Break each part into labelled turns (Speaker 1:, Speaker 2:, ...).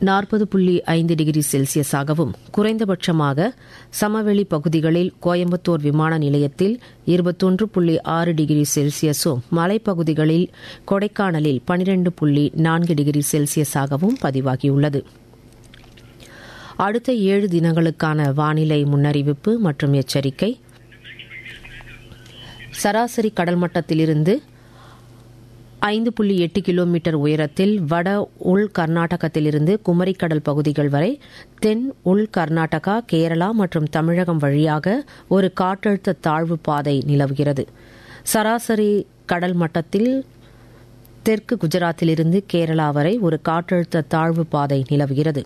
Speaker 1: நாற்பது புள்ளி ஐந்து டிகிரி செல்சியஸாகவும் குறைந்தபட்சமாக சமவெளி பகுதிகளில் கோயம்புத்தூர் விமான நிலையத்தில் இருபத்தொன்று புள்ளி ஆறு டிகிரி செல்சியஸும் மலைப்பகுதிகளில் கொடைக்கானலில் பனிரெண்டு புள்ளி நான்கு டிகிரி செல்சியஸாகவும் பதிவாகியுள்ளது அடுத்த ஏழு தினங்களுக்கான வானிலை முன்னறிவிப்பு மற்றும் எச்சரிக்கை சராசரி கடல் மட்டத்திலிருந்து ஐந்து புள்ளி எட்டு கிலோமீட்டர் உயரத்தில் வட உள் கர்நாடகத்திலிருந்து குமரிக்கடல் பகுதிகள் வரை தென் உள் கர்நாடகா கேரளா மற்றும் தமிழகம் வழியாக ஒரு காற்றழுத்த தாழ்வு பாதை நிலவுகிறது சராசரி கடல் மட்டத்தில் தெற்கு குஜராத்திலிருந்து கேரளா வரை ஒரு காற்றழுத்த தாழ்வு பாதை நிலவுகிறது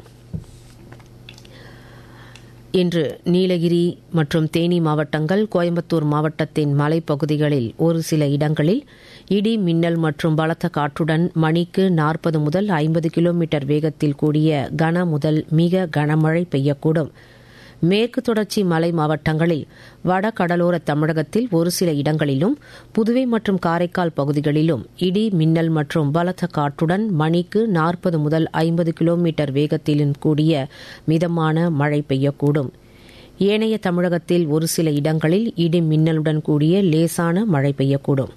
Speaker 1: இன்று நீலகிரி மற்றும் தேனி மாவட்டங்கள் கோயம்புத்தூர் மாவட்டத்தின் மலைப்பகுதிகளில் ஒரு சில இடங்களில் இடி மின்னல் மற்றும் பலத்த காற்றுடன் மணிக்கு நாற்பது முதல் ஐம்பது கிலோமீட்டர் வேகத்தில் கூடிய கன முதல் மிக கனமழை பெய்யக்கூடும் மேற்கு தொடர்ச்சி மலை மாவட்டங்களில் வட கடலோர தமிழகத்தில் ஒரு சில இடங்களிலும் புதுவை மற்றும் காரைக்கால் பகுதிகளிலும் இடி மின்னல் மற்றும் பலத்த காற்றுடன் மணிக்கு நாற்பது முதல் ஐம்பது கிலோமீட்டர் வேகத்திலும் கூடிய மிதமான மழை பெய்யக்கூடும் ஏனைய தமிழகத்தில் ஒரு சில இடங்களில் இடி மின்னலுடன் கூடிய லேசான மழை பெய்யக்கூடும்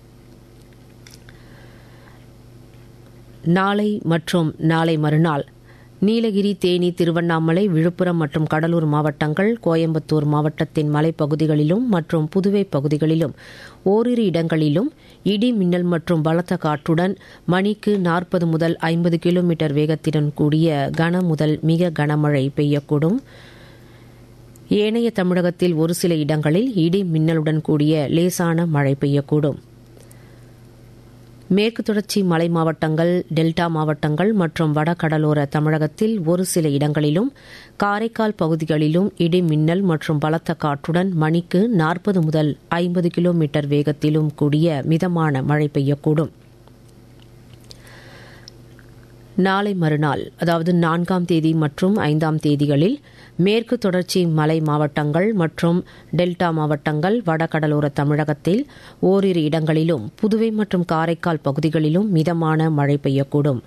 Speaker 1: நாளை மற்றும் நாளை மறுநாள் நீலகிரி தேனி திருவண்ணாமலை விழுப்புரம் மற்றும் கடலூர் மாவட்டங்கள் கோயம்புத்தூர் மாவட்டத்தின் மலைப்பகுதிகளிலும் மற்றும் புதுவை பகுதிகளிலும் ஓரிரு இடங்களிலும் இடி மின்னல் மற்றும் பலத்த காற்றுடன் மணிக்கு நாற்பது முதல் ஐம்பது கிலோமீட்டர் வேகத்துடன் கூடிய கன முதல் மிக கனமழை பெய்யக்கூடும் ஏனைய தமிழகத்தில் ஒரு சில இடங்களில் இடி மின்னலுடன் கூடிய லேசான மழை பெய்யக்கூடும் மேற்கு தொடர்ச்சி மலை மாவட்டங்கள் டெல்டா மாவட்டங்கள் மற்றும் வட கடலோர தமிழகத்தில் ஒரு சில இடங்களிலும் காரைக்கால் பகுதிகளிலும் இடி மின்னல் மற்றும் பலத்த காற்றுடன் மணிக்கு நாற்பது முதல் ஐம்பது கிலோமீட்டர் வேகத்திலும் கூடிய மிதமான மழை பெய்யக்கூடும் நாளை மறுநாள் அதாவது நான்காம் தேதி மற்றும் ஐந்தாம் தேதிகளில் மேற்கு தொடர்ச்சி மலை மாவட்டங்கள் மற்றும் டெல்டா மாவட்டங்கள் வடகடலோர தமிழகத்தில் ஓரிரு இடங்களிலும் புதுவை மற்றும் காரைக்கால் பகுதிகளிலும் மிதமான மழை பெய்யக்கூடும்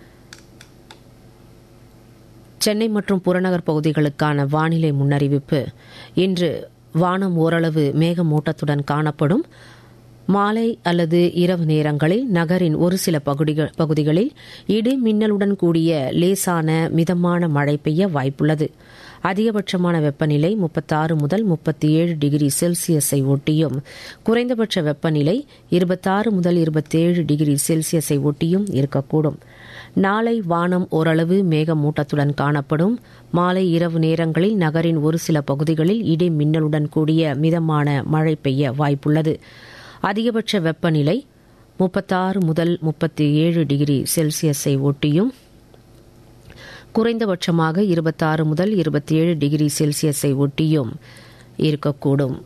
Speaker 1: சென்னை மற்றும் புறநகர் பகுதிகளுக்கான வானிலை முன்னறிவிப்பு இன்று வானம் ஓரளவு மேகமூட்டத்துடன் காணப்படும் மாலை அல்லது இரவு நேரங்களில் நகரின் ஒரு சில பகுதிகளில் இடி மின்னலுடன் கூடிய லேசான மிதமான மழை பெய்ய வாய்ப்புள்ளது அதிகபட்சமான வெப்பநிலை முப்பத்தாறு முதல் முப்பத்தி ஏழு டிகிரி செல்சியஸை ஒட்டியும் குறைந்தபட்ச வெப்பநிலை இருபத்தாறு முதல் இருபத்தேழு டிகிரி செல்சியஸை ஒட்டியும் இருக்கக்கூடும் நாளை வானம் ஓரளவு மேகமூட்டத்துடன் காணப்படும் மாலை இரவு நேரங்களில் நகரின் ஒரு சில பகுதிகளில் இடி மின்னலுடன் கூடிய மிதமான மழை பெய்ய வாய்ப்புள்ளது அதிகபட்ச வெப்பநிலை முப்பத்தாறு முதல் முப்பத்தி ஏழு டிகிரி செல்சியஸை ஒட்டியும் குறைந்தபட்சமாக இருபத்தாறு முதல் இருபத்தி ஏழு டிகிரி செல்சியஸை ஒட்டியும் இருக்கக்கூடும்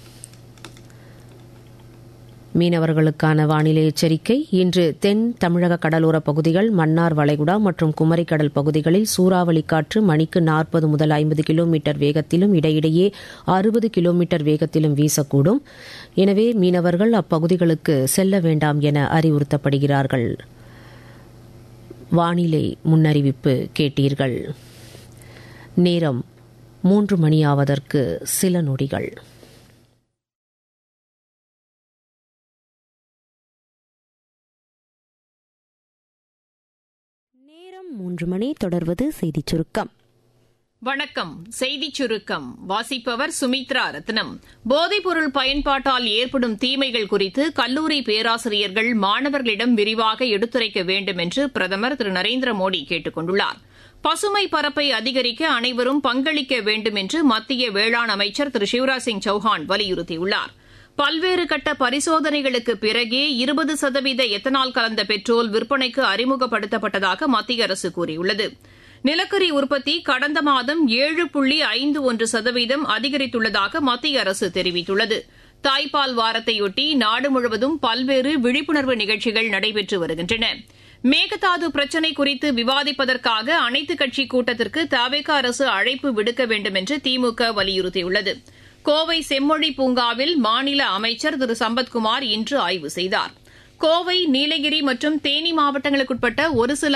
Speaker 1: மீனவர்களுக்கான வானிலை எச்சரிக்கை இன்று தென் தமிழக கடலோர பகுதிகள் மன்னார் வளைகுடா மற்றும் குமரிக்கடல் பகுதிகளில் சூறாவளி காற்று மணிக்கு நாற்பது முதல் ஐம்பது கிலோமீட்டர் வேகத்திலும் இடையிடையே அறுபது கிலோமீட்டர் வேகத்திலும் வீசக்கூடும் எனவே மீனவர்கள் அப்பகுதிகளுக்கு செல்ல வேண்டாம் என அறிவுறுத்தப்படுகிறார்கள் வானிலை முன்னறிவிப்பு கேட்டீர்கள் நேரம் மூன்று மணியாவதற்கு சில நொடிகள்
Speaker 2: நேரம் மூன்று மணி தொடர்வது செய்திச் சுருக்கம்
Speaker 3: வணக்கம் செய்திச் சுருக்கம் வாசிப்பவர் சுமித்ரா ரத்னம் போதைப்பொருள் பயன்பாட்டால் ஏற்படும் தீமைகள் குறித்து கல்லூரி பேராசிரியர்கள் மாணவர்களிடம் விரிவாக எடுத்துரைக்க வேண்டும் என்று பிரதமர் திரு நரேந்திர மோடி கேட்டுக் கொண்டுள்ளார் பசுமை பரப்பை அதிகரிக்க அனைவரும் பங்களிக்க வேண்டும் என்று மத்திய வேளாண் அமைச்சர் திரு சிவராஜ் சிங் சௌஹான் வலியுறுத்தியுள்ளார் பல்வேறு கட்ட பரிசோதனைகளுக்கு பிறகே இருபது சதவீத எத்தனால் கலந்த பெட்ரோல் விற்பனைக்கு அறிமுகப்படுத்தப்பட்டதாக மத்திய அரசு கூறியுள்ளது நிலக்கரி உற்பத்தி கடந்த மாதம் ஏழு புள்ளி ஐந்து ஒன்று சதவீதம் அதிகரித்துள்ளதாக மத்திய அரசு தெரிவித்துள்ளது தாய்ப்பால் வாரத்தையொட்டி நாடு முழுவதும் பல்வேறு விழிப்புணர்வு நிகழ்ச்சிகள் நடைபெற்று வருகின்றன மேகதாது பிரச்சினை குறித்து விவாதிப்பதற்காக அனைத்துக் கட்சி கூட்டத்திற்கு தவேக அரசு அழைப்பு விடுக்க வேண்டும் என்று திமுக வலியுறுத்தியுள்ளது கோவை செம்மொழி பூங்காவில் மாநில அமைச்சர் திரு சம்பத்குமார் இன்று ஆய்வு செய்தார் கோவை நீலகிரி மற்றும் தேனி மாவட்டங்களுக்குட்பட்ட ஒரு சில